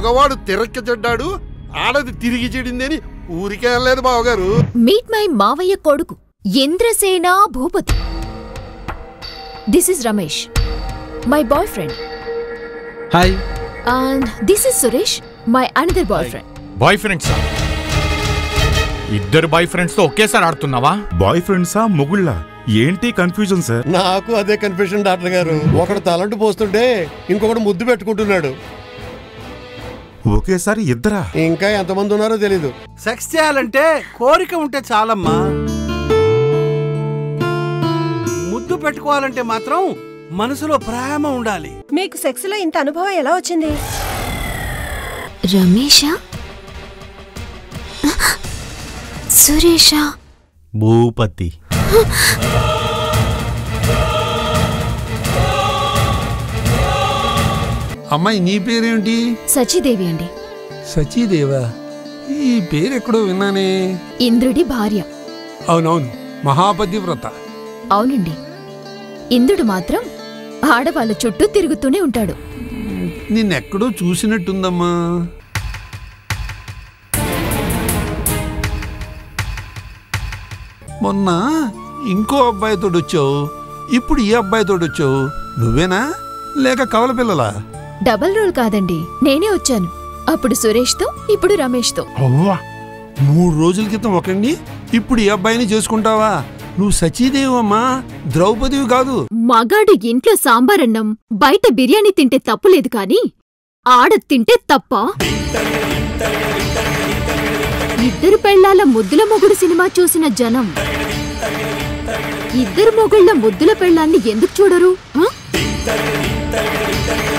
మగవాడు తిరక్క చెడ్డాడు ఆడది తిరిగి చెడింది అని ఊరికే అనలేదు బావగారు మీట్ మై మావయ్య కొడుకు Indrasena Bhupathi this is Ramesh my boy friend hi and this is Suresh my another boy friend boy ఫ్రెండ్సా ఇద్దరు బాయ్ ఫ్రెండ్స్ తో ఒకేసారి ఆడుతున్నావా బాయ్ ఫ్రెండ్సా మొగుళ్ళ ఏంటి కన్ఫ్యూజన్ సార్ నాకు అదే కన్ఫ్యూషన్ డాక్టర్ గారు ఒకడు తలంటు పోస్తుంటే ఇంకొకడు ముద్దు పెట్టుకుంటున్నాడు ఒకేసారి ఇద్దరా ఇంకా ఎంతమంది ఉన్నారో తెలీదు సెక్స్ చేయాలంటే కోరిక ఉంటే చాలమ్మా ముద్దు పెట్టుకోవాలంటే మాత్రం మనసులో ప్రేమ ఉండాలి మీకు సెక్స్ లో ఇంత అనుభవం ఎలా వచ్చింది రమేషా సురేషా భూపతి అమ్మాయి నీ పేరేంటి సచీదేవి అండి సచీదేవా ఈ పేరెక్కడో విన్నానే ఇంద్రుడి భార్య అవునవును మహాపతివ్రత అవునండి ఇంద్రుడు మాత్రం ఆడవాళ్ళ చుట్టూ తిరుగుతూనే ఉంటాడు నిన్నెక్కడో చూసినట్టుందమ్మా మొన్న ఇంకో అబ్బాయితో వచ్చావు ఇప్పుడు ఈ అబ్బాయితో వచ్చావు నువ్వేనా లేక కవల పిల్లలా డబల్ రోల్ కాదండి నేనే వచ్చాను అప్పుడు సురేష్తో ఇప్పుడు రమేష్తో అవ్వా మూడు రోజుల క్రితం ఒకడిని ఇప్పుడు ఈ అబ్బాయిని చేసుకుంటావా నువ్వు సచీదేవమ్మా ద్రౌపదివి కాదు మగాడు ఇంట్లో సాంబారన్నం బయట బిర్యానీ తింటే తప్పులేదు కాని ఆడ తింటే తప్ప ఇద్దరు పెళ్లాల ముద్దుల మొగుడు సినిమా చూసిన జనం ఇద్దరు మొగుళ్ళ ముద్దుల పెళ్ళాన్ని ఎందుకు చూడరు ఆ?